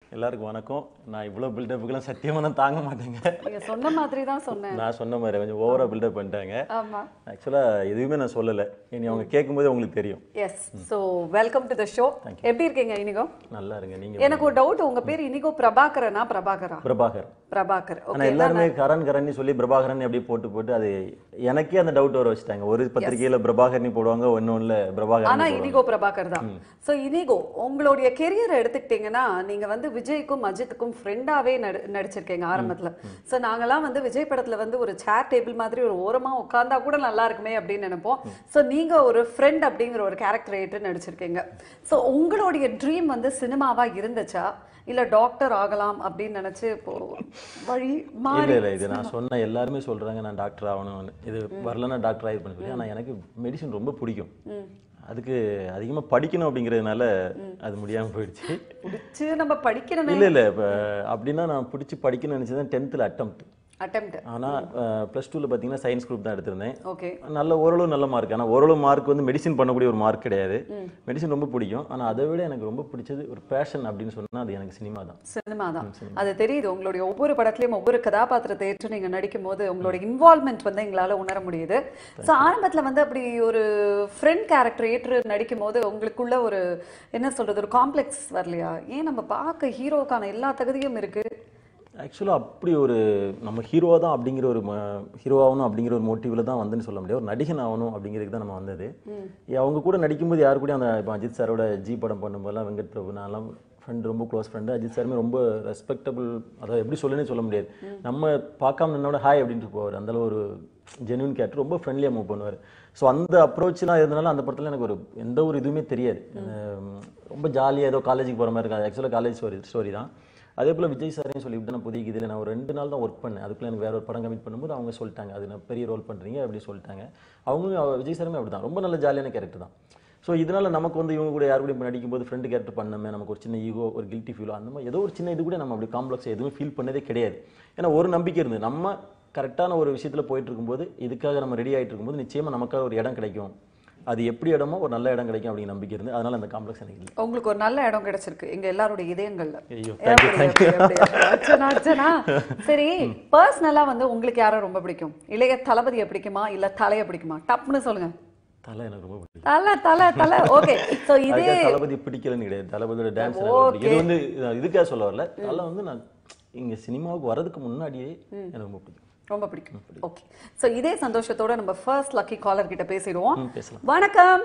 எல்லாருக்கும் வணக்கம் நான் இவ்வளோ பில்டப்புக்கெல்லாம் சத்தியமாக நான் தாங்க மாட்டேங்க நீங்க சொன்ன மாதிரி தான் சொன்னேன் நான் சொன்ன மாதிரி கொஞ்சம் ஓவரா பில்டப் பண்ணிட்டாங்க ஆமா ஆக்சுவலாக எதுவுமே நான் சொல்லலை இனி அவங்க கேட்கும்போது உங்களுக்கு தெரியும் yes so welcome to the show எப்படி இருக்கீங்க இனிகோ நல்லா இருங்க நீங்க எனக்கு ஒரு டவுட் உங்க பேர் இனிகோ பிரபாகரனா பிரபாகரா பிரபாகர் பிரபாகர் ஆனா ஓகே எல்லாருமே கரண் கரண்னு சொல்லி பிரபாகரன் அப்படியே போட்டு போட்டு அது எனக்கே அந்த டவுட் வர வச்சுட்டாங்க ஒரு பத்திரிகையில பிரபாகர்னி போடுவாங்க ஒன்னொன்னுல ஆனா பிரபாகரன் இனிகோ பிரபாகர் தான் சோ இனிகோ உங்களுடைய கெரியரை எடுத்துக்கிட்டீங்கன்னா நீங்க வந்து விஜய்க்கும் அஜித்துக்கும் ஃப்ரெண்டாவே நடிச்சிருக்கீங்க ஆரம்பத்துல சோ நாங்கெல்லாம் வந்து விஜய் படத்துல வந்து ஒரு சேர் டேபிள் மாதிரி ஒரு ஓரமா உட்கார்ந்தா கூட நல்லா இருக்குமே அப்படின்னு நினைப்போம் சோ நீங்க ஒரு ஃப்ரெண்ட் அப்படிங்கிற ஒரு கேரக்டர் ஏற்று நடிச்சிருக்கீங்க சோ உங்களுடைய ட்ரீம் வந்து சினிமாவா இருந்துச்சா இல்ல டாக்டர் ஆகலாம் அப்படின்னு நினைச்சு இப்போ வழி இல்ல மாறி இல்ல இது நான் சொன்ன எல்லாருமே சொல்றாங்க நான் டாக்டர் ஆகணும்னு இது வரலன்னா டாக்டர் ஆகி பண்ண சொல்லி ஆனா எனக்கு மெடிசன் ரொம்ப பிடிக்கும் அதுக்கு அதிகமா படிக்கணும் அப்படிங்கிறதுனால அது முடியாம போயிடுச்சு பிடிச்சு நம்ம படிக்கணுமே இல்ல இல்ல இப்ப அப்படின்னா நான் பிடிச்சி படிக்கணும்னு நினைச்சது டென்த்தில் அட்டம்ப்ட் அட்டெம்ட் ஆனா ப்ளஸ் டூவில் பார்த்தீங்கன்னா சயின்ஸ் குரூப் தான் எடுத்திருந்தேன் ஓகே நல்ல ஓரளவு நல்ல மார்க் ஆனால் ஓரளவு மார்க் வந்து மெடிசின் பண்ணக்கூடிய ஒரு மார்க் கிடையாது மெடிசின் ரொம்ப பிடிக்கும் ஆனா அதை விட எனக்கு ரொம்ப பிடிச்சது ஒரு பேஷன் அப்படின்னு சொன்னா அது எனக்கு சினிமா தான் சினிமா தான் அது தெரியுது உங்களுடைய ஒவ்வொரு படத்துலயும் ஒவ்வொரு கதாபாத்திரத்தை ஏற்று நீங்க நடிக்கும் போது உங்களுடைய இன்வால்மெண்ட் வந்து எங்களால உணர முடியுது சோ ஆரம்பத்துல வந்து அப்படி ஒரு ஃப்ரெண்ட் கேரக்டர் ஏற்று நடிக்கும் போது உங்களுக்குள்ள ஒரு என்ன சொல்றது ஒரு காம்ப்ளெக்ஸ் வரலையா ஏன் நம்ம பார்க்க ஹீரோக்கான எல்லா தகுதியும் இருக்கு ஆக்சுவலாக அப்படி ஒரு நம்ம ஹீரோ தான் அப்படிங்கிற ஒரு ஹீரோ ஆகணும் அப்படிங்கிற ஒரு மோட்டிவ்ல தான் வந்துன்னு சொல்ல முடியாது ஒரு நடிகன் ஆகணும் அப்படிங்கிறதுக்கு தான் நம்ம வந்தது அவங்க கூட நடிக்கும்போது யாரு கூட அந்த இப்போ அஜித் சாரோட ஜி படம் பண்ணும்போதெல்லாம் வெங்கட் பிரபு நான்லாம் ஃப்ரெண்ட் ரொம்ப க்ளோஸ் ஃப்ரெண்டு அஜித் சாருமே ரொம்ப ரெஸ்பெக்டபிள் அதாவது எப்படி சொல்லுன்னே சொல்ல முடியாது நம்ம பார்க்காம நின்னோட ஹாய் அப்படின்ட்டு போவார் அந்தளவு ஒரு ஜென்யூன் கேரக்டர் ரொம்ப ஃப்ரெண்ட்லியாக மூவ் பண்ணுவார் ஸோ அந்த அப்ரோச்லாம் இருந்தனால அந்த படத்தில் எனக்கு ஒரு எந்த ஒரு இதுவுமே தெரியாது அஹ் ரொம்ப ஜாலியாக ஏதோ காலேஜுக்கு போகிற மாதிரி இருக்காது ஆக்சுவலாக காலேஜ் ஸ்டோரி ஸ்டோரி தான் அதே போல் விஜய் சாரையும் சொல்லிவிட்டு நான் புதிய இதில் நான் ஒரு ரெண்டு நாள் தான் ஒர்க் பண்ணேன் அதுக்குள்ள எனக்கு வேற ஒரு படம் கமிட் பண்ணும்போது அவங்க சொல்லிட்டாங்க அது நான் பெரிய ரோல் பண்ணுறீங்க அப்படி சொல்லிட்டாங்க அவங்களும் அவ- விஜய் சாருமே அப்படி தான் ரொம்ப நல்ல ஜாலியான கேரக்டர் தான் ஸோ இதனால நமக்கு வந்து இவங்க கூட யார் கூட இப்போ நடிக்கும்போது ஃப்ரெண்டு கேரக்டர் பண்ணமே நமக்கு ஒரு சின்ன ஈகோ ஒரு கில்ட்டி ஃபீலோ அந்த மாதிரி ஏதோ ஒரு சின்ன இது கூட நம்ம அப்படி காம்ப்ளெக்ஸ் எதுவுமே ஃபீல் பண்ணதே கிடையாது ஏன்னா ஒரு நம்பிக்கை இருந்தது நம்ம கரெக்டான ஒரு விஷயத்தில் போயிட்டு இருக்கும்போது இதுக்காக நம்ம ரெடி ஆகிட்டு இருக்கும்போது நிச்சயமாக நமக்காக ஒரு இடம் கிடைக்கும் அது எப்படி இடமோ ஒரு நல்ல இடம் கிடைக்கும் அப்படிங்கிற நம்பிக்கை இருந்து அதனால அந்த காம்ப்ளெக்ஸ் எனக்கு இல்லை உங்களுக்கு ஒரு நல்ல இடம் கிடைச்சிருக்கு எங்க எல்லாருடைய இதயங்கள்ல ஐயோ எப்படி, எப்படி, எப்படி? அர்ச்சனா, அர்ச்சனா. சரி பர்சனலா வந்து உங்களுக்கு யாரை ரொம்ப பிடிக்கும் இளைய தளபதியை பிடிக்குமா இல்ல தலையை பிடிக்குமா டப்னு சொல்லுங்க தலை எனக்கு ரொம்ப பிடிக்கும் தலை தலை தலை ஓகே சோ இதே அதுக்காக தளபதி பிடிக்கலன்னு கிடையாது தளபதியோட டான்ஸ் எனக்கு ரொம்ப பிடிக்கும். இது வந்து இது இதுக்காக சொல்ல வரல தலை வந்து நான் இங்க சினிமாவுக்கு வர்றதுக்கு முன்னாடியே எனக்கு ரொம்ப பிடிக்கும் ரொம்ப பிடிக்கும் ஓகே சோ இதே சந்தோஷத்தோட நம்ம ஃபர்ஸ்ட் லக்கி காலர் கிட்ட பேசிடுவோம் ம், பேசலாம் வணக்கம்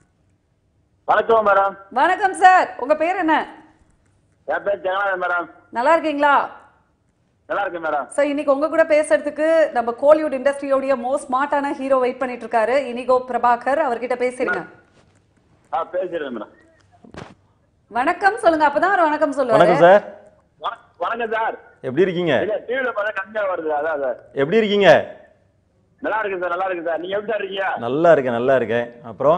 வணக்கம் மேடம் வணக்கம் சார் உங்க பேர் என்ன என் பேர் ஜெகநாதன் மேடம் நல்லா இருக்கீங்களா நல்லா இருக்கு மேடம் சோ இன்னைக்கு உங்க கூட பேசுறதுக்கு நம்ம கோலிவுட் இண்டஸ்ட்ரியோடைய மோஸ்ட் ஸ்மார்ட்டான ஹீரோ வெயிட் பண்ணிட்டு இருக்காரு இனிகோ பிரபாகர் அவர்கிட்ட பேசுறீங்க ஆ பேசிடுறேன் மேடம் வணக்கம் சொல்லுங்க அப்பதான் அவர் வணக்கம் சொல்லுவாரு வணக்கம் சார் வண- வணக்கம் சார் எப்படி இருக்கீங்க இல்ல டிவில பார்த்தா கம்மியா வருது அதான் சார் எப்படி இருக்கீங்க நல்லா இருக்கு சார் நல்லா இருக்கு சார் நீங்க எப்படி சார் இருக்கீங்க நல்லா இருக்கேன் நல்லா இருக்கேன் அப்புறம்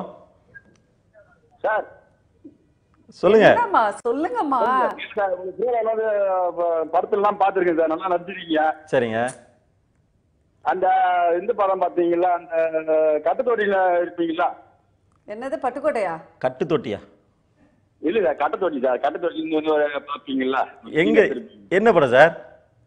சார் சொல்லுங்க என்னம்மா சொல்லுங்கம்மா சார் உங்க சீரியல் வந்து ப- படத்துல எல்லாம் பாத்துருக்கேன் சார் நல்லா நடிச்சிருக்கீங்க சரிங்க அந்த இந்த படம் பாத்தீங்களா அந்த கட்டுத்தொட்டியில இருப்பீங்களா என்னது பட்டுக்கோட்டையா கட்டு தொட்டியா இல்ல சார் கட்டுத்தொட்டி சார் கட்டுத்தொட்டி வந்து ஒரு பாப்பீங்களா எங்க என்ன படம் சார்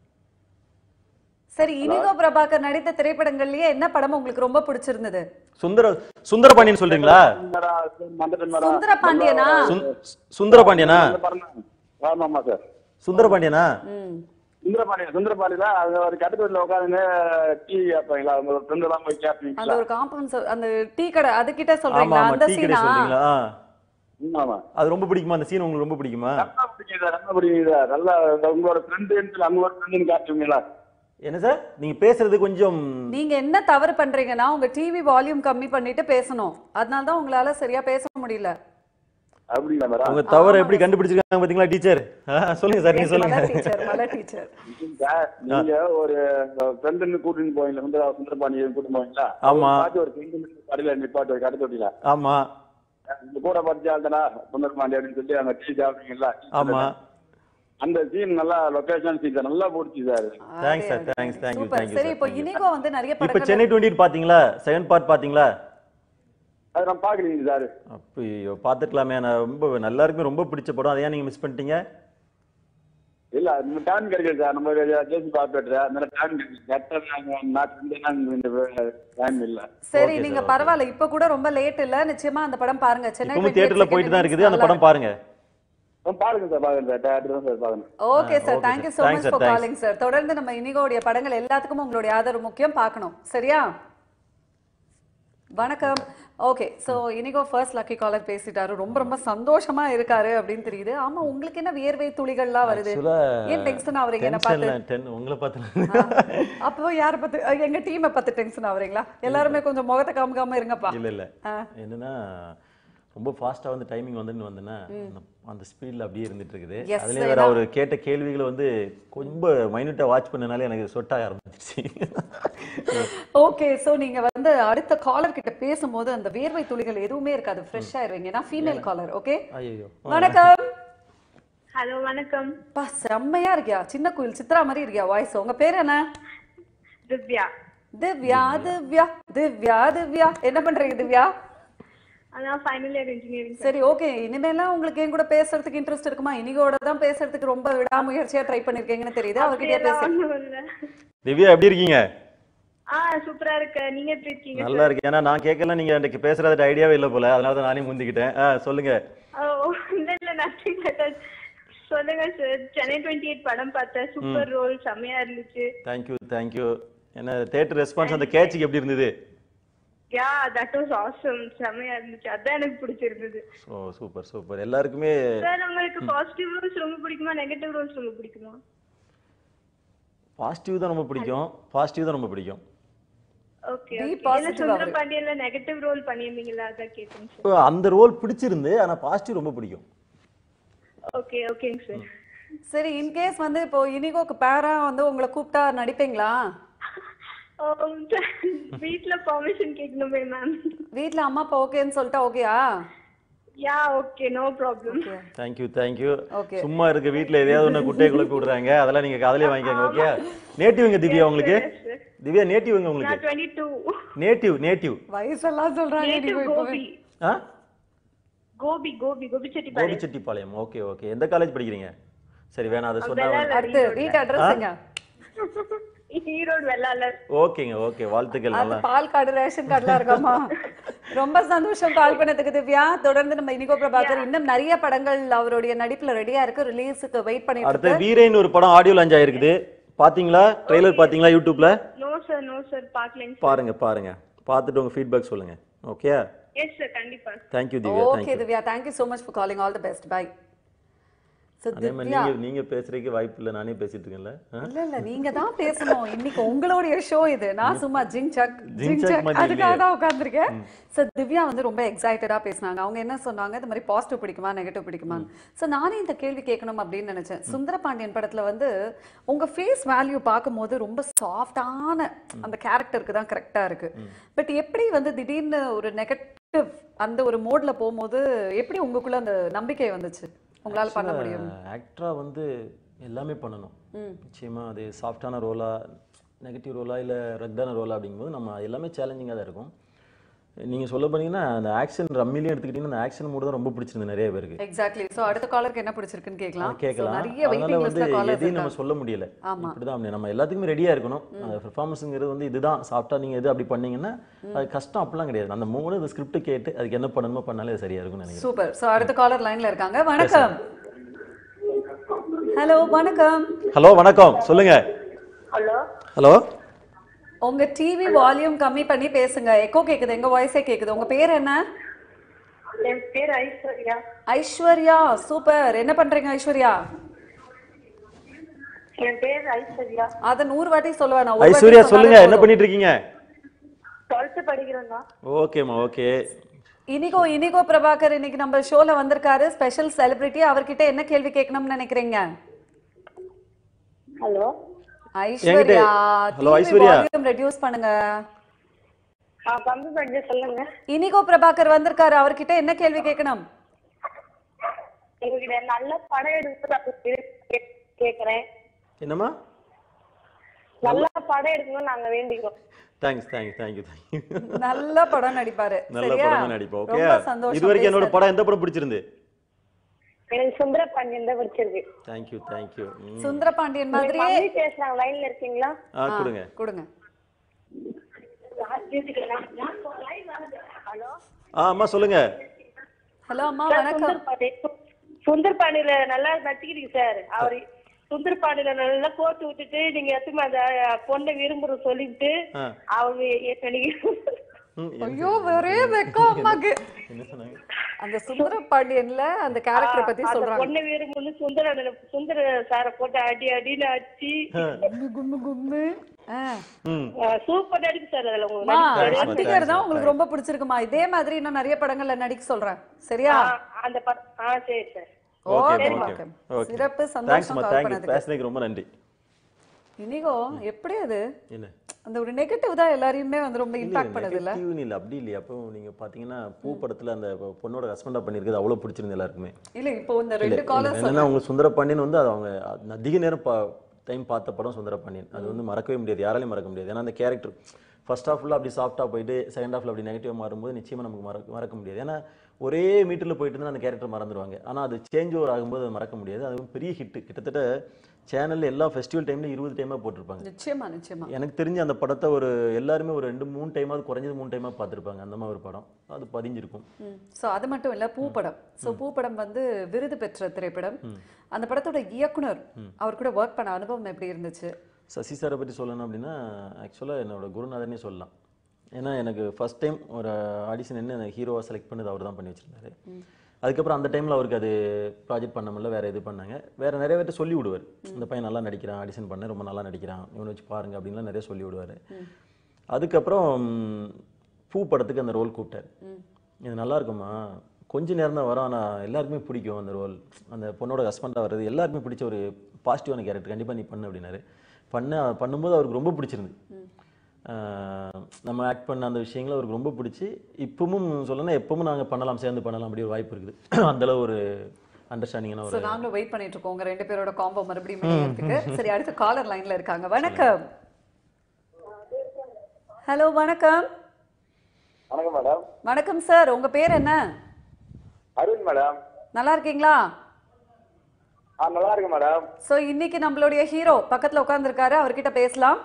சரி இனிகோ பிரபாகர் நடித்த திரைப்படங்கள்லயே என்ன படம் உங்களுக்கு ரொம்ப பிடிச்சிருந்தது சுந்தர சுந்தரபாண்டியன் சொல்றீங்களா மந்தன் மேடம் சுந்தர பாண்டியனா சுந்- சுந்தரபாண்டியனா அந்த படம் தான். ஆமா ஆமா சார் சுந்தரபாண்டியனா ம். சுந்தரபாண்டியன் சுந்தரபாண்டியில அது ஒரு கட்டுத்தொட்டில உட்காந்து டீ கேட்பாங்களா அவங்க ஒரு ஃப்ரெண்ட் எல்லாம் போய் அந்த கேட்பீங்களா ஒரு காம்பவுண்ட் அந்த டீ கடை அதுகிட்ட ஆமா சொல்றீங்களா ஆமா அந்த டீ கடை சீனா சொல்றீங்களா ஆ. ஆமா அது ரொம்ப பிடிக்குமா அந்த சீன் உங்களுக்கு ரொம்ப பிடிக்குமா நல்லா பிடிக்குது சார் நல்லா பிடிக்குது சார் நல்லா இந்த உங்களோட ஃப்ரெண்டு அவங்களோட ஃப்ரெண்டுன்னு காட்டுவீங்களா என்ன சார் நீங்க பேசுறது கொஞ்சம் நீங்க என்ன தவறு பண்றீங்கன்னா உங்க டிவி வால்யூம் கம்மி பண்ணிட்டு பேசணும் அதனால தான் உங்களால சரியா பேச முடியல அப்படிங்களா மேடம் உங்க தவறை எப்படி கண்டுபிடிச்சிருக்காங்க பாத்தீங்களா டீச்சர் சொல்லுங்க சார் நீங்க சொல்லுங்க மலை டீச்சர் மலை டீச்சர் சார் நீங்க ஒரு ஃப்ரெண்டுன்னு கூட்டிட்டு போவீங்களா சுந்தர சுந்தரபாண்டியன் கூட்டிட்டு போவீங்களா ஆமா. பார்த்து ஒரு ஃப்ரெண்டு கடையில நிப்பாட்டு ஒரு கட்டுத்தொட்டில ஆமா இந்த கூட படிச்ச ஆள்தானா சுந்தரபாண்டி அப்படின்னு சொல்லி அந்த டீ சாப்பிட்டீங்களா ஆமா அந்த சீன் நல்லா லொகேஷன் சீன் நல்லா போடுச்சு sir thanks sir thanks thank you super thank you சரி இப்போ சார் இனிகோ வந்து நிறைய இப்போ படங்கள் சென்னை டுவெண்ட்டி பாத்தீங்களா செகண்ட் பார்ட் பாத்தீங்களா அது நான் பாக்கலீங்க சார் அப்போ பார்த்துக்கலாமே நான் ரொம்ப எல்லாருக்குமே ரொம்ப பிடிச்ச படம் அதை ஏன் நீங்க மிஸ் பண்ணிட்டீங்க இல்ல நம்ம டைம் கிடைக்குது சார் நம்ம ஜேசி பார்த்துட்டு அதனால டைம் கிடைக்குது கரெக்டா நாங்க நாட்டு இருந்து நாங்க இந்த டைம் இல்ல சரி Okay, நீங்க sir, okay. பரவாயில்ல இப்ப கூட ரொம்ப லேட் இல்ல நிச்சயமா அந்த படம் பாருங்க சென்னை இப்பவும் தியேட்டர்ல போயிட்டு தான் இருக்குது அந்த படம் பாருங்க பாருங்க சார் பாருங்க சார் டேரக்டர் தான் சார் பாருங்க ஓகே ஆ, sir okay, thank you sir. So Thanks, much sir, for thanks. Calling sir தொடர்ந்து நம்ம இனிகோடைய படங்கள் எல்லாத்துக்கும் உங்களுடைய ஆதரவு முக்கியம் பார்க்கணும் சரியா வணக்கம் okay so Inigo first lucky caller பேசிட்டாரு ரொம்ப ரொம்ப சந்தோஷமா இருக்காரு அப்படின்னு தெரியுது ஆமா உங்களுக்கு என்ன வியர்வை துளிகள்லாம் வருது ஆக்சுவலா ஏன் டென்ஷன் ஆவறீங்க என்ன பார்த்து டென் உங்களை பார்த்து அப்போ யார பார்த்து அஹ், எங்க டீமை பார்த்து டென்ஷன் ஆவறீங்களா எல்லாருமே கொஞ்சம் முகத்தை காமிக்காம இருங்கப்பா இல்ல இல்ல ஆ. என்னன்னா ரொம்ப ஃபாஸ்டா வந்து டைமிங் வந்துன்னு வந்தேன்னா அந்த- அந்த ஸ்பீட்ல அப்படியே இருந்துட்டு இருக்குது Yes, அதுலயே வேற அவர் கேட்ட கேள்விகளை வந்து ரொம்ப மைனூட்டா வாட்ச் பண்ணனால எனக்கு சொட்டாக ஆரம்பிச்சிருச்சு ஓகே சோ நீங்க வந்து அடுத்த காலர் கிட்ட பேசும்போது அந்த வியர்வை துளிகள் எதுவுமே இருக்காது ஃப்ரெஷ் ஆயிருவீங்க நான் ஃபீமேல் காலர் ஓகே ஐயோ வணக்கம் ஹலோ வணக்கம் பா செம்மையா இருக்கியா சின்ன குயில் சித்ரா மாதிரி இருக்கியா வாய்ஸ் உங்க பேர் என்ன திவ்யா திவ்யா திவ்யா திவ்யா திவ்யா என்ன பண்றீங்க திவ்யா அதான் ஃபைனல் இயர் இன்ஜினியரிங் சரி ஓகே இனிமேலாம் உங்களுக்கு என் கூட பேசுறதுக்கு இன்ட்ரெஸ்ட் இருக்குமா இனிகோட தான் பேசுறதுக்கு ரொம்ப விடாமுயற்சியா ட்ரை பண்ணிருக்கீங்கன்னு தெரியுது அவர்கிட்ட பேச ஒண்ணும் இல்ல திவ்யா எப்படி இருக்கீங்க ஆ சூப்பரா இருக்கு நீங்க எப்படி இருக்கீங்க நல்லா இருக்கு ஏன்னா நான் கேட்கல நீங்க எனக்கு பேசுறது ஐடியாவே இல்ல போல அதனால தான் நானே முந்திக்கிட்டேன் ஆ, சொல்லுங்க ஓ இல்ல இல்ல நத்திங் சொல்லுங்க சார் சென்னை டுவெண்ட்டி எயிட் படம் பார்த்தேன் சூப்பர் ரோல் செம்மையா இருந்துச்சு தேங்க்யூ தேங்க்யூ என்ன தேட்டர் ரெஸ்பான்ஸ் அந்த கேட்சுக்கு எப்படி இருந்தது யா தட் வாஸ் ஆசம் செம்மையா இருந்துச்சு அதான் எனக்கு பிடிச்சிருந்தது ஓ சூப்பர் சூப்பர் எல்லாருக்குமே சார் உங்களுக்கு பாசிட்டிவ் ரோல்ஸ் ரொம்ப பிடிக்குமா நெகட்டிவ் ரோல்ஸ் ரொம்ப பிடிக்குமா பாசிட்டிவ் தான் ரொம்ப பிடிக்கும் பாசிட்டிவ் தான் ரொம்ப பிடிக்கும் ஓகே Be இல்ல positive சுந்தர அவரு. பாண்டியன்ல நெகட்டிவ் ரோல் பண்ணியிருந்தீங்களா அதான் கேட்டேன் சார் இப்போ அந்த ரோல் பிடிச்சிருந்து ஆனா பாசிட்டிவ் ரொம்ப பிடிக்கும் ஓகே ஓகேங்க சார் சரி இன்கேஸ் வந்து இப்போ இனிகோக்கு பேரா வந்து உங்களை கூப்பிட்டா நடிப்பீங்களா வீட்ல பெர்மிஷன் கேட்கணுமே மேம் வீட்ல அம்மா அப்பா ஓகேன்னு சொல்லிட்டா ஓகேயா yeah okay no problem thank you thank you Okay. சும்மா இருக்க வீட்ல எதையாவது ஒண்ணு குட்டையை குழப்பி விடுறாங்க அதெல்லாம் நீங்க காதலே வாங்கிக்கோங்க ஓகே நேட்டிவ்ங்க திவ்யா உங்களுக்கு திவ்யா நேட்டிவ்ங்க நான் உங்களுக்கு டுவெண்ட்டி டூ நேட்டிவ் நேட்டிவ் வயசெல்லாம் சொல்றாங்க நேட்டிவ் இனிகோ இப்பவே. கோபி ஆ கோபி கோபி கோபிச்செட்டிப்பாளையம் கோபிச்செட்டிப்பாளையம் ஓகே ஓகே எந்த காலேஜ் படிக்கிறீங்க சரி வேணாம் அதை சொன்னா வெள்ளாளர் அடுத்து வீட்டு அட்ரஸ்ங்க ஈரோடு வெள்ளாளர் ஓகேங்க ஓகே வாழ்த்துக்கள் அது நல்லா பால் கார்டு ரேஷன் கார்டுலாம் இருக்காமா ரொம்ப சந்தோஷம் கால் பண்ணதுக்கு திவ்யா தொடர்ந்து நம்ம இனிகோ பிரபாகர் இன்னும் நிறைய படங்கள் அவருடைய நடிப்புல ரெடியா இருக்கு ரிலீஸுக்கு வெயிட் பண்ணிட்டு அடுத்து இருக்கு வீரேன்னு ஒரு படம் ஆடியோ லான்ச் ஆயிருக்குது பாத்தீங்களா ட்ரெய்லர் பாத்தீங்களா யூடியூப்ல நோ சார் நோ சார் பார்க்கலைங்க பாருங்க பாருங்க பார்த்துட்டு உங்க ஃபீட்பேக் சொல்லுங்க ஓகே எஸ் சார் கண்டிப்பா thank you Divya okay thank you Divya thank you so much for calling all the best bye So, அதே மாதிரி திவ்யா நீங்க நீங்க பேசுறதுக்கு வாய்ப்பு இல்லை நானே பேசிட்டு இருக்கேன்ல ஆ? இல்ல இல்ல நீங்க தான் பேசணும் இன்னைக்கு உங்களுடைய ஷோ இது நான் சும்மா ஜிங் சக் ஜிங் ஜிங் சக் சக் மாதிரி அதுக்காக இல்லையே. தான் உட்கார்ந்திருக்கேன் சோ திவ்யா வந்து ரொம்ப எக்ஸைட்டடா பேசினாங்க அவங்க என்ன சொன்னாங்க இந்த மாதிரி பாசிட்டிவ் பிடிக்குமா நெகட்டிவ் பிடிக்குமா சோ நானே இந்த கேள்வி கேட்கணும் அப்படின்னு நினைச்சேன் சுந்தரபாண்டியன் படத்துல வந்து உங்க ஃபேஸ் வேல்யூ பார்க்கும்போது ரொம்ப சாஃப்டான அந்த கேரக்டருக்கு தான் கரெக்டா இருக்கு பட் எப்படி வந்து திடீர்னு ஒரு நெகட்டிவ் அந்த ஒரு மோட்ல போகும்போது எப்படி உங்களுக்குள்ள அந்த நம்பிக்கை வந்துச்சு உங்களால பண்ண முடியும் ஆக்டரா வந்து எல்லாமே பண்ணணும் நிச்சயமா அது சாஃப்டான ரோலா நெகட்டிவ் ரோலா இல்ல ரக்டான ரோலா அப்படிங்கும்போது நம்ம எல்லாமே சேலஞ்சிங்காக தான் இருக்கும் நீங்க சொல்ல போனீங்கன்னா அந்த ஆக்ஷன் ரம்மிலையும் எடுத்துக்கிட்டீங்கன்னா அந்த ஆக்ஷன் மூடு தான் ரொம்ப பிடிச்சிருந்து நிறைய பேருக்கு எக்ஸாக்ட்லி சோ அடுத்த காலருக்கு என்ன பிடிச்சிருக்குன்னு கேட்கலாம் அது கேட்கலாம் So, நிறைய அதனால வெயிட்டிங் வந்து லிஸ்ட்ல காலர்ஸ் எதையும் நம்ம சொல்ல முடியல ஆமா. இப்படிதான் அப்படி நம்ம எல்லாத்துக்குமே ரெடியா இருக்கணும் அந்த பெர்ஃபார்மன்ஸுங்கிறது வந்து இதுதான் சாப்பிட்டா நீங்க எது அப்படி பண்ணீங்கன்னா அது கஷ்டம் அப்படிலாம் கிடையாது அந்த மூணு இந்த ஸ்கிரிப்ட் கேட்டு அதுக்கு என்ன பண்ணணுமோ பண்ணாலே அது சரியா இருக்கும்னு நினைக்கிறேன் சூப்பர் சோ அடுத்த காலர் லைன்ல இருக்காங்க வணக்கம் ஹலோ வணக்கம் ஹலோ வணக்கம் சொல்லுங்க ஹலோ ஹலோ உங்க டிவி வால்யூம் கம்மி பண்ணி பேசுங்க எக்கோ கேக்குது எங்க வாய்ஸே கேக்குது உங்க பேர் என்ன என் பேர் ஐஸ்வர்யா ஐஸ்வர்யா சூப்பர் என்ன பண்றீங்க ஐஸ்வர்யா என் பேர் ஐஸ்வர்யா அத நூறு வாட்டி சொல்லுவேன் நான் ஒரு வாட்டி ஐஸ்வர்யா சொன்னாலே சொல்லுங்க என்ன போதும். பண்ணிட்டு இருக்கீங்க டுவெல்த் படிக்கிறேன் தான் ஓகேம்மா ஓகே இனிகோ இனிகோ பிரபாகர் இன்னைக்கு நம்ம ஷோல வந்திருக்காரு ஸ்பெஷல் செலிபிரிட்டி அவர்கிட்ட என்ன கேள்வி கேட்கணும்னு நினைக்கிறீங்க hello Aishwarya Hello, Aishwarya. Volume reduce பண்ணுங்க ஆ கம்மி பண்ணி சொல்லுங்க இனிகோ பிரபாகர் வந்திருக்காரு அவர்கிட்ட என்ன கேள்வி கேட்கணும் எங்ககிட்ட நல்ல படம் எடுத்து கேக்குறேன் என்னம்மா நல்ல படம் எடுக்கணும்னு நாங்க வேண்டிக்கிறோம் தேங்க்ஸ் தேங்க்ஸ் தேங்க்யூ தேங்க்யூ நல்ல படம் நடிப்பாரு நல்ல சரியா படமா நடிப்போம் ஓகே ரொம்ப சந்தோஷம் இது வரைக்கும் என்னோட பேசுறது. படம் எந்த படம் பிடிச்சிருந்து எனக்கு சுந்தர பாண்டியன் தான் பிடிச்சிருக்கு தேங்க்யூ தேங்க்யூ ம் சுந்தர பாண்டியன் மாதிரியே மம்மி பேசுறாங்க லைன்ல இருக்கீங்களா ஆ கொடுங்க கொடுங்க ஹலோ ஆ அம்மா சொல்லுங்க ஹலோ அம்மா வணக்கம் சுந்தர் பாண்டி சுந்தர் பாண்டியில நல்லா நடிச்சுக்கிறீங்க சார் அவர் சுந்தர் பாண்டியில நல்லா கோர்த்து விட்டுட்டு நீங்க எத்தனை அந்த பொண்ணை விரும்புற சொல்லிட்டு ஆ. அவங்க எ- நீங்க ம், என்ன- ஐயோ ஒரே வெக்கம் அம்மாக்கு என்ன சொன்னாங்க அந்த சுந்தர பாண்டியன்ல அந்த கேரக்டரை பத்தி அந்த சொல்றாங்க பொண்ணை விரும்புன்னு சுந்தர சுந்தர சாரை போட்டு அடி அடின்னு அடிச்சு கும்மு கும்மு கும்மு ஆ. ம் சூப்பர் நடிப்பு சார் அதுல உங்க அம்மா, நடிப்பு. Thanks, நடிகர் தான் thanks, உங்களுக்கு ரொம்ப பிடிச்சிருக்குமா இதே மாதிரி இன்னும் நிறைய படங்கள்ல நடிக்க சொல்றேன் சரியா ஆ, அந்த படம் ஆ சரி sir okay Okay, okay okay. Okay சிறப்பு, தேங்க்ஸ்மா சந்தோஷம் கால் தேங்க்யூ பண்ணதுக்கு. பேசுனதுக்கு ரொம்ப நன்றி இனிகோ எப்படி அது என்ன அந்த ஒரு நெகட்டிவ் தான் எல்லாரையுமே வந்து ரொம்ப இம்பாக்ட் பண்ணுது இல்ல நெகட்டிவ்னு இல்லை அப்படி இல்லையா அப்போ நீங்க பாத்தீங்கன்னா பூ படத்துல அந்த பொண்ணோட ஹஸ்பண்டா பண்ணியிருக்கிறது அவ்வளவு பிடிச்சிருந்து எல்லாருக்குமே இல்ல இப்போ இந்த இல்ல, ரெண்டு இல்ல, காலர்ஸ் என்னன்னா அவங்க சுந்தரபாண்டியன் வந்து அது அவங்க அது அதிக நேரம் பா டைம் பார்த்த படம் சுந்தரபாண்டியன் அது வந்து மறக்கவே முடியாது யாராலையும் மறக்க முடியாது ஏன்னா அந்த கேரக்டர் ஃபர்ஸ்ட் ஹாஃப்ல அப்படி சாஃப்டா போயிட்டு செகண்ட் ஹாஃப்ல அப்படி நெகட்டிவ் மாறும்போது நிச்சயமா நமக்கு மறக்க மறக்க முடியாது ஏன்னா ஒரே மீட்டர்ல போயிட்டு இருந்தா அந்த கேரக்டர் மறந்துடுவாங்க ஆனா அது சேஞ்ச் ஓவர் ஆகும்போது அது மறக்க முடியாது அது ஒரு பெரிய ஹிட் கிட்டத்தட்ட சேனல்ல எல்லா ஃபெஸ்டிவல் டைம்ல இருபது டைமா போட்டிருப்பாங்க நிச்சயமா நிச்சயமா எனக்கு தெரிஞ்சு அந்த படத்தை ஒரு எல்லாருமே ஒரு ரெண்டு மூணு டைமாவது குறைஞ்சது மூணு டைமா பார்த்திருப்பாங்க அந்த மாதிரி ஒரு படம் அது பதிஞ்சிருக்கும் சோ அது மட்டும் இல்ல பூப்படம் சோ பூப்படம் வந்து விருது பெற்ற திரைப்படம் அந்த படத்தோட இயக்குனர் அவர் கூட ஒர்க் பண்ண அனுபவம் எப்படி இருந்துச்சு சசி சாரை பற்றி சொல்லணும் அப்படின்னா ஆக்சுவலாக என்னோட குருநாதர்னே சொல்லலாம் ஏன்னா எனக்கு ஃபர்ஸ்ட் டைம் ஒரு ஆடிஷன் என்ன ஹீரோவாக செலக்ட் பண்ணது அவர் தான் பண்ணி வச்சிருந்தாரு அதுக்கப்புறம் அந்த டைமில் அவருக்கு அது ப்ராஜெக்ட் பண்ண முடியல வேறு இது பண்ணாங்க வேறு நிறைய பேர்ட்ட சொல்லி விடுவார் இந்த பையன் நல்லா நடிக்கிறான் ஆடிஷன் பண்ண ரொம்ப நல்லா நடிக்கிறான் இவனை வச்சு பாருங்க அப்படின்லாம் நிறைய சொல்லி விடுவார் அதுக்கப்புறம் ம், பூ படத்துக்கு அந்த ரோல் கூப்பிட்டாரு இது நல்லா இருக்குமா கொஞ்ச நேரம் தான் வரும் ஆனால் எல்லாருக்குமே பிடிக்கும் அந்த ரோல் அந்த பொண்ணோட ஹஸ்பண்டாக வர்றது எல்லாருக்குமே பிடிச்ச ஒரு பாசிட்டிவான கேரக்டர் கண்டிப்பாக நீ பண்ணு அப்படின்னாரு பண்ண பண்ணும்போது அவருக்கு ரொம்ப பிடிச்சிருந்து ஆஹ் நம்ம ஆக்ட் பண்ண அந்த விஷயங்கள் அவருக்கு ரொம்ப பிடிச்சி இப்பவும் சொல்லணும்னா எப்பவும் நாங்கள் பண்ணலாம் சேர்ந்து பண்ணலாம் அப்படி ஒரு வாய்ப்பு இருக்குது அந்த அளவு ஒரு அண்டர்ஸ்டாண்டிங்கான சோ ஒரு நாங்களும் வெயிட் பண்ணிட்டு இருக்கோம் உங்க ரெண்டு பேரோட காம்போ மறுபடியும் இணையறதுக்கு சரி அடுத்த காலர் லைன்ல இருக்காங்க வணக்கம் ஹலோ வணக்கம் வணக்கம் மேடம் வணக்கம் சார் உங்க பேர் என்ன அருண் மேடம் நல்லா இருக்கீங்களா ஆ நல்லா இருக்கு மேடம் சோ இன்னைக்கு நம்மளுடைய ஹீரோ பக்கத்துல உட்கார்ந்திருக்காரு அவர்கிட்ட பேசலாம்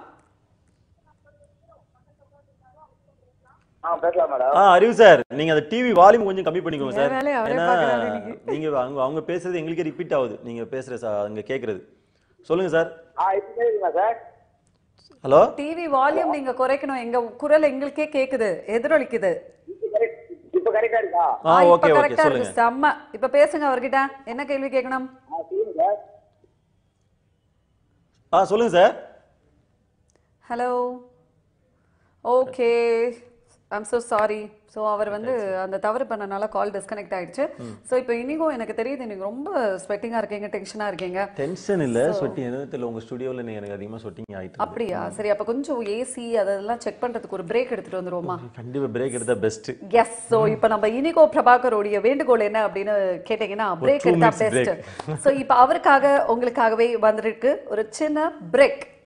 ஆ பேசலாம் மேடம் ஆ அறிவு சார் நீங்க அந்த டிவி வால்யூம் கொஞ்சம் கம்மி பண்ணிக்கோங்க சார் என் வேலையை அவரே ஏன்னா பார்க்கறாரு இன்னைக்கு. நீங்க அவங்க அவங்க பேசுறது எங்களுக்கே ரிப்பீட் ஆகுது நீங்க பேசுற சா- அங்க கேக்குறது சொல்லுங்க சார் ஆ இப்போ கேக்குதுங்களா சார் ஹலோ டிவி வால்யூம் நீங்க குறைக்கணும் எங்க குரல் எங்களுக்கே கேக்குது எதிரொலிக்குது இப்போ correct- இப்போ கரெக்டா இருக்கா ஆ ஆ, இப்ப ஓகே ஓகே கரெக்டா சொல்லுங்க இருக்கு செம்ம இப்ப பேசுங்க அவர்கிட்ட என்ன கேள்வி கேட்கணும் ஆ சொல்லுங்க சார் ஆ சொல்லுங்க sir hello okay I'm so sorry so அவர் வந்து அந்த தவறு பண்ணனால கால் டிஸ்கனெக்ட் ஆயிடுச்சு ஸோ இப்போ இனிக்கும் எனக்கு தெரியுது நீங்க ரொம்ப ஸ்வெட்டிங்கா இருக்கீங்க டென்ஷனா இருக்கீங்க டென்ஷன் இல்ல சொட்டி என்ன தெரியல உங்க ஸ்டுடியோல நீங்க எனக்கு அதிகமா சொட்டிங் ஆயிட்டு இருக்கு. அப்படியா சரி அப்ப கொஞ்சம் ஏசி அதெல்லாம் செக் பண்றதுக்கு ஒரு பிரேக் எடுத்துட்டு வந்துருவோமா கண்டிப்பா பிரேக் எடுத்தா பெஸ்ட் எஸ் ஸோ இப்போ நம்ம இனிகோ பிரபாகரோடைய வேண்டுகோள் என்ன அப்படின்னு கேட்டீங்கன்னா பிரேக் two எடுத்தா minutes பெஸ்ட் ஸோ இப்போ அவருக்காக உங்களுக்காகவே வந்திருக்கு ஒரு சின்ன பிரேக்